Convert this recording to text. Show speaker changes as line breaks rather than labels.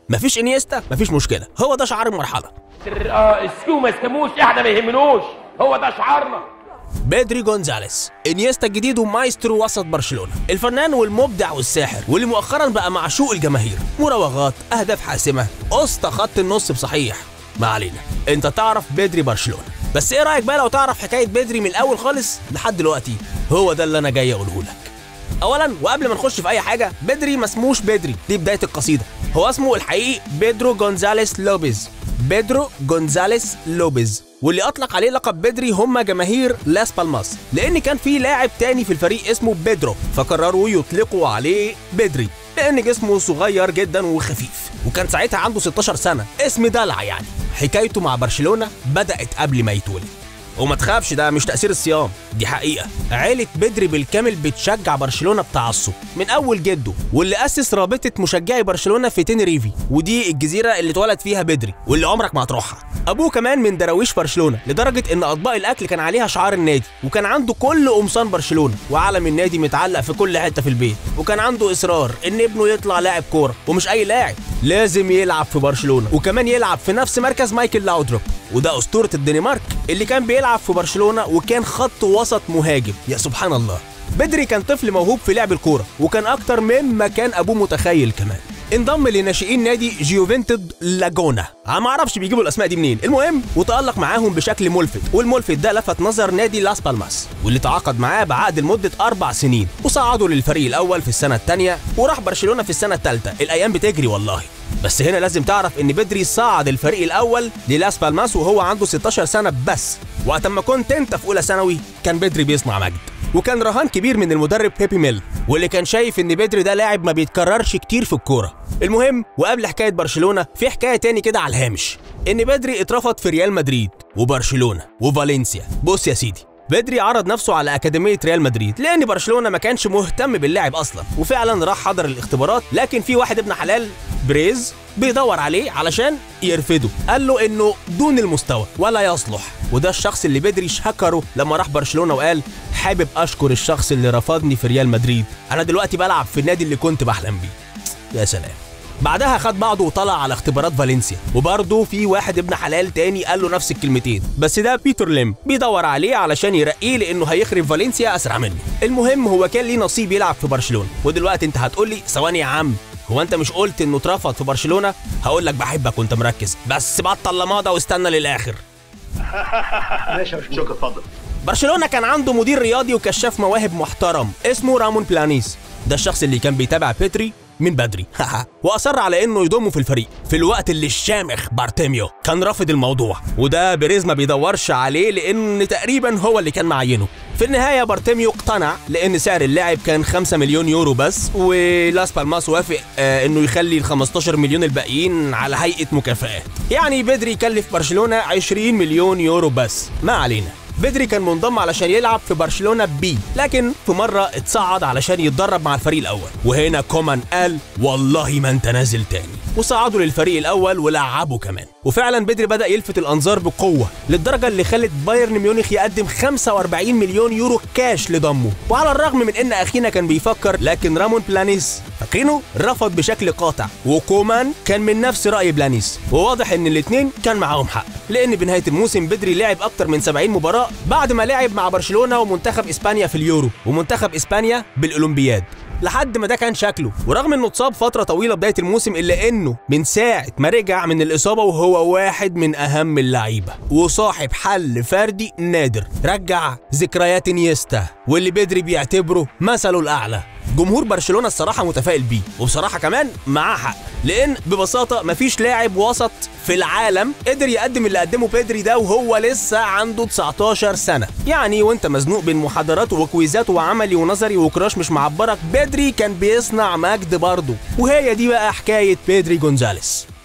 مفيش انيستا مفيش مشكله هو ده شعار المرحله
اه السكو ما يسكموش احنا ما يهمنوش هو ده شعارنا
بيدري جونزاليس انيستا الجديد ومايسترو وسط برشلونه الفنان والمبدع والساحر واللي مؤخرا بقى معشوق الجماهير مراوغات اهداف حاسمه اسطى خط النص بصحيح ما علينا انت تعرف بيدري برشلونه بس ايه رايك بقى لو تعرف حكايه بيدري من الاول خالص لحد دلوقتي هو ده اللي انا جاي اقوله لك اولا وقبل ما نخش في اي حاجه بدري ما اسموش بدري دي بدايه القصيده هو اسمه الحقيقي بيدرو جونزاليس لوبيز بيدرو جونزاليس لوبيز واللي اطلق عليه لقب بدري هم جماهير لاس بالماس لان كان في لاعب تاني في الفريق اسمه بيدرو فقرروا يطلقوا عليه بدري لان جسمه صغير جدا وخفيف وكان ساعتها عنده 16 سنه اسم دلع يعني حكايته مع برشلونه بدات قبل ما يتولد وما تخافش ده مش تأثير الصيام دي حقيقة عيلة بدري بالكامل بتشجع برشلونة بتعصب من أول جده واللي أسس رابطة مشجعي برشلونة في تينريفي ودي الجزيرة اللي اتولد فيها بدري واللي عمرك ما هتروحها أبوه كمان من دراويش برشلونة لدرجة إن أطباق الأكل كان عليها شعار النادي وكان عنده كل قمصان برشلونة وعلم النادي متعلق في كل حتة في البيت وكان عنده إصرار إن ابنه يطلع لاعب كورة ومش أي لاعب لازم يلعب في برشلونة وكمان يلعب في نفس مركز مايكل لاودروب وده أسطورة الدنمارك اللي كان بيلعب في برشلونة وكان خط وسط مهاجم يا سبحان الله بدري كان طفل موهوب في لعب الكورة وكان أكتر مما كان أبوه متخيل كمان انضم لناشئين نادي جيوفنتد لاجونا ما اعرفش بيجيبوا الاسماء دي منين المهم وتالق معاهم بشكل ملفت والملفت ده لفت نظر نادي لاس بالماس واللي تعاقد معاه بعقد لمده اربع سنين وصعدوا للفريق الاول في السنه الثانيه وراح برشلونه في السنه الثالثه الايام بتجري والله بس هنا لازم تعرف ان بدري صعد الفريق الاول للاس بالماس وهو عنده 16 سنه بس وقت ما كنت انت في اولى ثانوي كان بدري بيصنع مجد وكان رهان كبير من المدرب بيبي ميل واللي كان شايف ان بدري ده لاعب ما بيتكررش كتير في الكوره المهم وقبل حكايه برشلونه في حكايه تاني كده على الهامش ان بدري اترفض في ريال مدريد وبرشلونه وفالنسيا بص يا سيدي بدري عرض نفسه على أكاديمية ريال مدريد لأن برشلونة ما كانش مهتم باللاعب أصلا وفعلا راح حضر الاختبارات لكن في واحد ابن حلال بريز بيدور عليه علشان يرفضه قال له انه دون المستوى ولا يصلح وده الشخص اللي بدري شكره لما راح برشلونه وقال حابب اشكر الشخص اللي رفضني في ريال مدريد انا دلوقتي بلعب في النادي اللي كنت بحلم بيه يا سلام بعدها خد بعضه وطلع على اختبارات فالنسيا وبرضه في واحد ابن حلال تاني قال له نفس الكلمتين بس ده بيتر ليم بيدور عليه علشان يرقيه لانه هيخرب فالنسيا اسرع منه المهم هو كان ليه نصيب يلعب في برشلونه ودلوقتي انت هتقول لي ثواني يا عم هو انت مش قلت انه اترفض في برشلونه هقول لك بحبك وانت مركز بس بطل لماضه واستنى للاخر
ماشي يا
شكرا اتفضل
برشلونه كان عنده مدير رياضي وكشاف مواهب محترم اسمه رامون بلانيس ده الشخص اللي كان بيتابع بيتري من بدري واصر على انه يضمه في الفريق في الوقت اللي الشامخ بارتيميو كان رافض الموضوع وده بيريز ما بيدورش عليه لان تقريبا هو اللي كان معينه في النهايه بارتيميو اقتنع لان سعر اللاعب كان 5 مليون يورو بس ولاس بالماس وافق آه انه يخلي ال 15 مليون الباقيين على هيئه مكافآت يعني بدري كلف برشلونه 20 مليون يورو بس ما علينا بدري كان منضم علشان يلعب في برشلونه بي لكن في مره اتصعد علشان يتدرب مع الفريق الاول وهنا كومان قال والله ما انت نازل تاني وصعدوا للفريق الاول ولعبوا كمان وفعلا بدري بدا يلفت الانظار بقوه للدرجه اللي خلت بايرن ميونخ يقدم 45 مليون يورو كاش لضمه وعلى الرغم من ان اخينا كان بيفكر لكن رامون بلانيس فاكرينه رفض بشكل قاطع وكومان كان من نفس راي بلانيس وواضح ان الاثنين كان معاهم حق لان بنهايه الموسم بدري لعب اكتر من 70 مباراه بعد ما لعب مع برشلونه ومنتخب اسبانيا في اليورو ومنتخب اسبانيا بالاولمبياد لحد ما ده كان شكله ورغم انه اتصاب فتره طويله بدايه الموسم الا انه من ساعه ما رجع من الاصابه وهو واحد من اهم اللعيبه وصاحب حل فردي نادر رجع ذكريات انيستا واللي بدري بيعتبره مثله الاعلى جمهور برشلونه الصراحه متفائل بيه وبصراحه كمان معاه حق لان ببساطه مفيش لاعب وسط في العالم قدر يقدم اللي قدمه بيدري ده وهو لسه عنده 19 سنه يعني وانت مزنوق بين محاضرات وكويزات وعملي ونظري وكراش مش معبرك بدري كان بيصنع مجد برضه وهي دي بقى حكايه بيدري جونزاليس